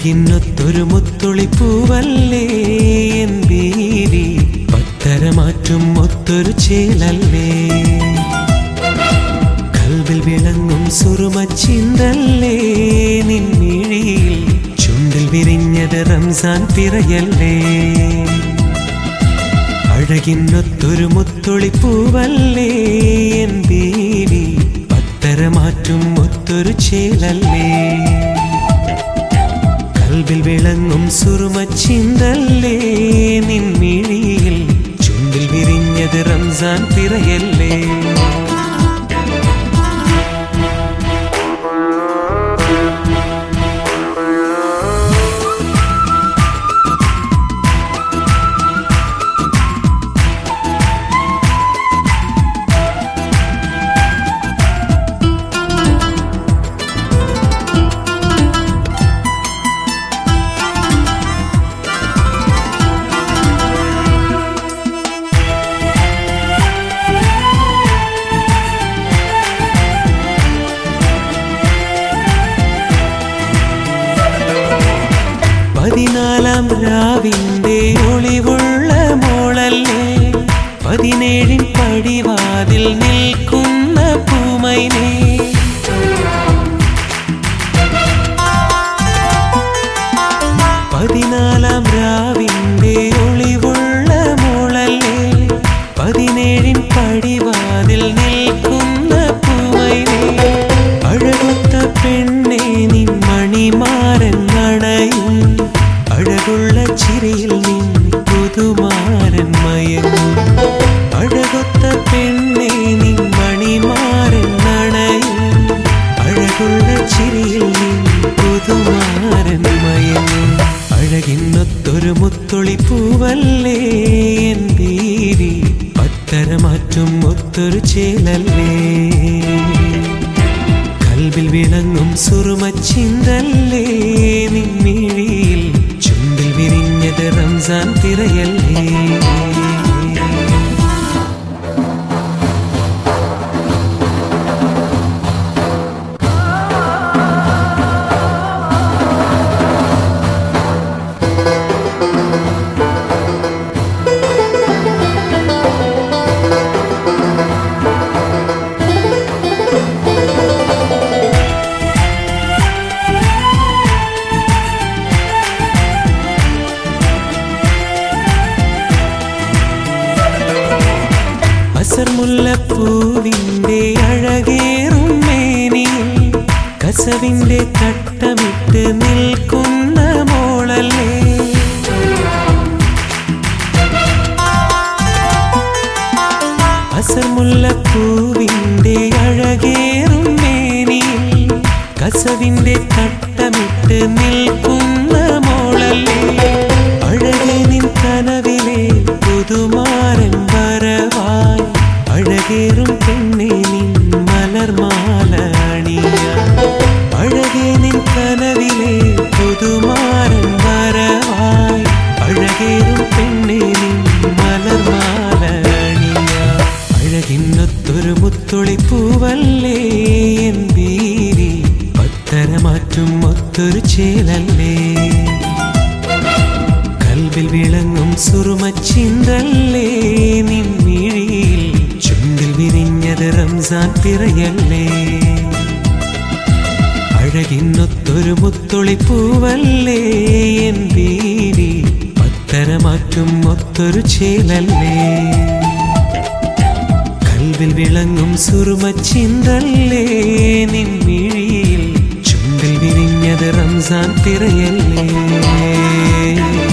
അഴകിന്നൊത്തൊരു മുത്തുളി പൂവല്ലേ എൻ ബീവി പത്തരമാറ്റും ഒത്തൊരു ചേലല്ലേ കൽവിൽ വിളങ്ങും സുറുമച്ചിന്തല്ലേ നിൻമിഴിയിൽ ചുണ്ടിൽ വിരിഞ്ഞത് റംസാൻ പിറയല്ലേ അഴകിന്നൊത്തൊരു മുത്തുളി പൂവല്ലേ എൻ ബീവി പത്തരമാറ്റും ഒത്തൊരു ചേലല്ലേ കൽവിൽ വിളങ്ങും സുറുമച്ചിന്തല്ലേ നിൻമിഴിയിൽ ചുണ്ടിൽ വിരിഞ്ഞത് റംസാൻ പിറയല്ലേ പതിനാലാം രാവിന്റെ ഒളിവുള്ള മോളല്ലേ പതിനേഴിൻ പടിവാതിൽ നിൽക്കുന്ന പൂമൈനേ പതിനാലാം രാവിന്റെ ഒളിവുള്ള മോളല്ലേ പതിനേഴിൻ പടിവാതിൽ നിൽക്കുന്ന പൂമൈനേ അഴകൊത്ത പെണ്ണെ നിൻ മണിമാരൻ നടയും അഴകുള്ള ചിരിയിൽ നിൻ പുതുമാരൻ മയങ്ങും അഴകൊത്ത പെണ്ണെ നിൻ മണിമാരൻ നടയും അഴകുള്ള ചിരിയിൽ നിൻ പുതുമാരൻ മയങ്ങും അഴകിന്നൊത്തൊരു മുത്തൊളി പൂവല്ലേ എൻ ബീവി പത്തരമാറ്റും ഒത്തൊരു ചേലല്ലേ കൽവിൽ വിളങ്ങും സുറുമച്ചിന്തല്ലേ നിൻമിഴിയിൽ ചുണ്ടിൽ വിരിഞ്ഞത് റംസാൻ തിരയല്ലേ അസർ മുല്ലപ്പൂവിന്റെ അഴകേറും മേനിയിൽ കസവിന്റെ തട്ടമിട്ട് നിൽക്കുന്ന മോളല്ലേ അസർ മുല്ലപ്പൂവിന്റെ അഴകേറും മേനിയിൽ കസവിന്റെ തട്ടമിട്ട് നിൽക്കുന്ന മോളല്ലേ അഴകെ നിൻ കനവിലെ പുതുമാരൻ വരവായി അഴകേറും പെണ്ണെ നിൻ മലർമാല അണിയ അഴകെ നിൻ കനവിലെ പുതുമാരൻ വരവായി അഴകേറും പെണ്ണെ നിൻ മലർമാല അണിയ അഴകിന്നൊത്തൊരു മുത്തൊളി പൂവല്ലേ എൻ ബീവി പത്തരമാറ്റും ഒത്തൊരു ചേലല്ലേ കൽവിൽ വിളങ്ങും സുറുമച്ചിന്തല്ലേ നിൻമിഴിയിൽ ചുണ്ടിൽ വിരിഞ്ഞത് റംസാൻ പിറയല്ലേ അഴകിന്നൊത്തൊരു മുത്തൊളി പൂവല്ലേ എൻ ബീവി പത്തരമാറ്റും ഒത്തൊരു ചേലല്ലേ കൽവിൽ വിളങ്ങും സുറുമച്ചിന്തല്ലേ നിൻമിഴിയിൽ ചുണ്ടിൽ വിരിഞ്ഞത് റംസാൻ തിരയല്ലേ